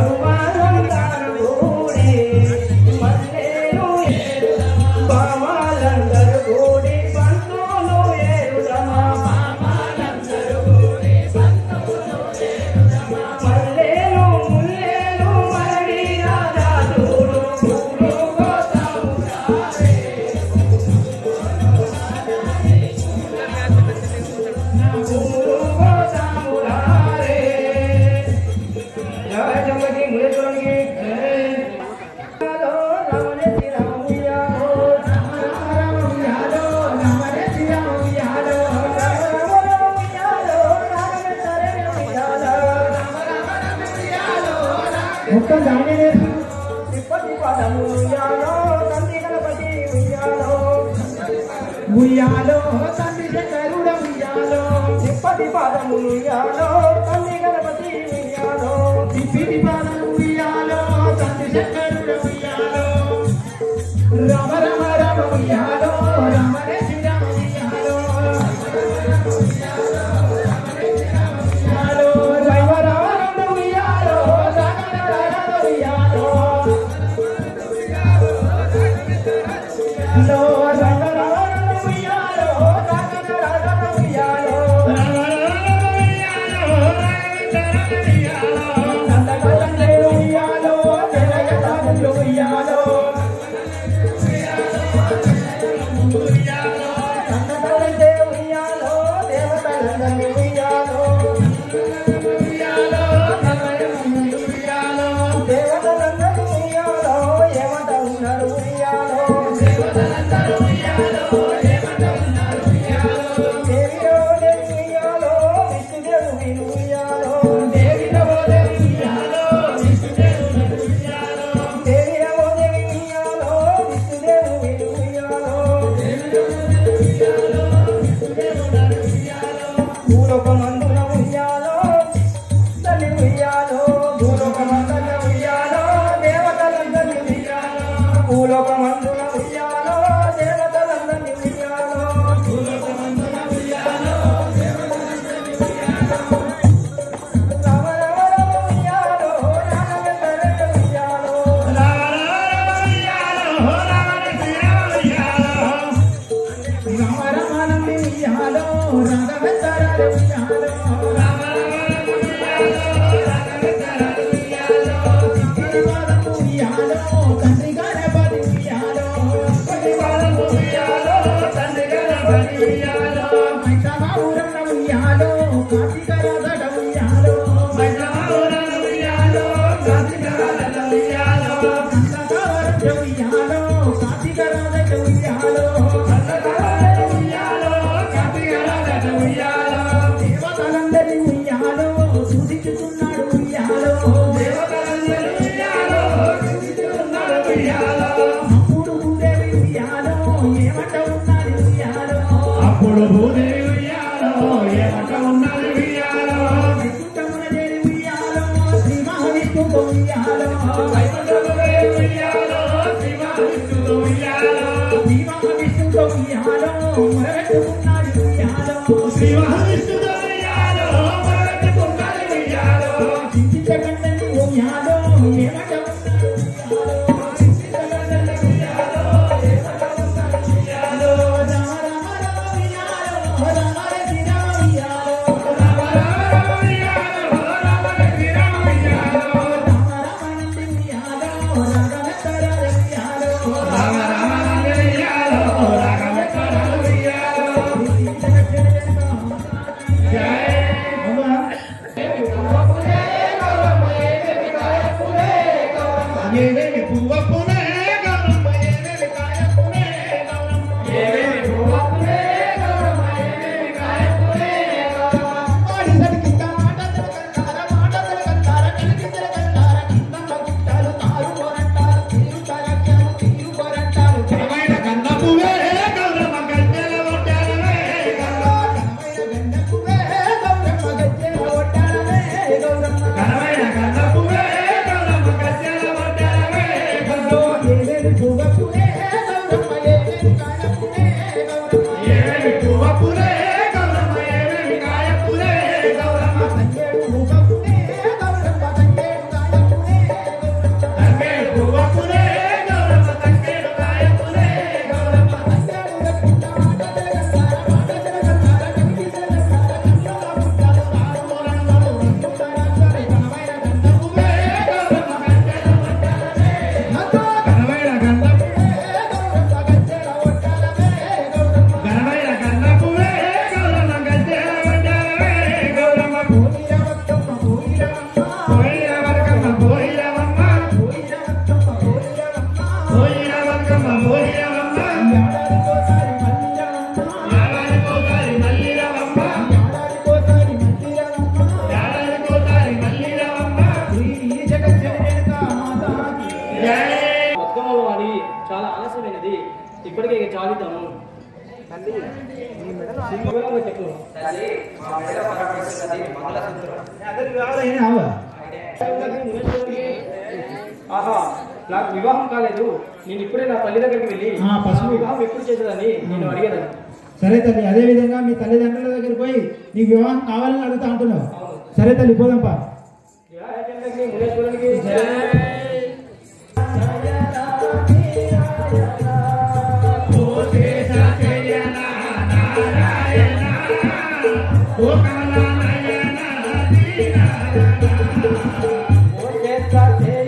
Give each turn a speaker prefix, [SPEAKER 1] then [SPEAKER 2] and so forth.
[SPEAKER 1] మొత్తం దానే లేదు ఉయ్యాలో తండ్రి శంకరుడ ఉయ్యాలో
[SPEAKER 2] తిప్పటి పాదములు ఉయ్యాలో తల్లి గణపతి ఉయ్యాలో
[SPEAKER 1] తిప్పిటి పాదం ఉయ్యాలో తండ్రి శంకరుడ ఉయ్యాలో రమ రమ రమ ఉయ్యాలో రమ రే శ్రీరామ ఉయ్యాలో ఉయ్యాలో రమ రమ రమ ఉయ్యాలో రమ రమ రమ ఉయ్యాలో లో రమ రమ రమ ఉయ్యాలో రమ రమ రమ ఉయ్యాలో నందగండే ఉయ్యాలో జనగతాలు ఉయ్యాలో నందగండే ఉయ్యాలో దేవతలందరినీ ఉయ్యాలో దేవతలందరూ ఉయ్యాలో ఏమంట ఉన్నారు ఉయ్యాలో దేవిలో దేవి ఉయ్యాలో విష్ణుదేవుని ఉయ్యాలో దేవిలో దేవి ఉయ్యాలో విష్ణుదేవుని ఉయ్యాలో దేవిలో దేవి ఉయ్యాలో విష్ణుదేవుని ఉయ్యాలో భూలోకమందున ఉయ్యాలో తల్లి ఉయ్యాలో భూలోకమందున ఉయ్యాలో దేవతలందరినీ ఉయ్యాలో భూలోకమందున ఉయ్యాలో దేవతలందరినీ ఉయ్యాలో భూలోకమందున ఉయ్యాలో రామ రామ రామ ఉయ్యాలో రాఘవేంద్ర ఉయ్యాలో రామ రమానంది ఉయ్యాలో రాఘవేంద్ర ఉయ్యాలో ఉయ్యాలో తండ్రి గణపతి ఉయ్యాలో మైసమావురన్న ఉయ్యాలో కార్తీక రాధడ ఉయ్యాలో నందకావరణ ఉయ్యాలో కార్తీక రాధడ ఉయ్యాలో దేవతలందరి ఉయ్యాలో సూచించుతున్నాడు ఉయ్యాలో అప్పుడు భూదేవి ఉయ్యాలో ఏమంట ఉన్నది ఉయ్యాలో
[SPEAKER 3] అప్పుడు భూదేవి ఉయ్యాలో ఏమట ఉన్నది ఉయ్యాలో
[SPEAKER 1] వైకుంఠమున చేరి ఉయ్యాలో శ్రీ మహావిష్ణువు ఉయ్యాలో
[SPEAKER 3] ఉయ్యాలో శివ విష్ణువు ఉయ్యాలో
[SPEAKER 1] శ్రీ మహావిష్ణువు ఉయ్యాలో మొరబెట్టుకున్నాడు ఉయ్యాలో
[SPEAKER 3] శివ విష్ణువు ఉయ్యాలో మొదలెట్టుకున్నది ఉయ్యాలో
[SPEAKER 1] చింతించకండి ఉయ్యాలో ఏమంట ఉన్నది ఉయ్యాలో రామ రామ రామ ఉయ్యాలో రామ రే శ్రీరామ ఉయ్యాలో రామ రామానంది ఉయ్యాలో రాఘవేంద్ర ఉయ్యాలో
[SPEAKER 3] రామ రామ ఉయ్యాలో రాఘవేంద్ర ఉయ్యాలో ఏవేవి పువ్వ పునే గౌరమ్మ ఏవేవి కాయ పునే గౌరమ్మ ఏవేవి పువ్వ పునే గౌరమ్మ ఏవేవి కాయ పునే గౌరమ్మ
[SPEAKER 1] వాడిసడికి టమాటాలు కల్లార మాటలు కల్లార కిలికిందల కల్లార కిందమ్మ గుట్టాలు తారు కొరంటారు తీరు తరక్కాలు తీరు కొరంటారు
[SPEAKER 3] ఘనమైన కన్న పువ్వే గౌరమ్మ గజ్జెల ఒడ్డాలవే గౌరమ్మ
[SPEAKER 1] ఘనమైన గండకువే గౌరమ్మ గజ్జెల ఒట్టాలవే గౌరమ్మ
[SPEAKER 3] ఘనమైన కన్న పువ్వే గౌరమ్మ గజ్జెల ఒడ్డాలవే గౌరమ్మ
[SPEAKER 2] ఇప్పటికే ఇక చాలుతాము సింగంగా చెప్పు ఆహా నాకు వివాహం కాలేదు నేను ఇప్పుడే నా తల్లి దగ్గరికి వెళ్ళి
[SPEAKER 1] ఆ, పసుపు.
[SPEAKER 2] నా వివాహం ఎప్పుడు చేసేదని నేను అడిగేదాన్ని
[SPEAKER 1] సరే తల్లి అదే విధంగా మీ తల్లిదండ్రుల దగ్గర పోయి నీకు వివాహం కావాలని అడుగుతా అంటున్నావు సరే తల్లి పోదాంపా
[SPEAKER 2] జయ మునేశ్వరునికి
[SPEAKER 3] ఓ కమలా నయన దీన
[SPEAKER 2] ఓ చేత చేయ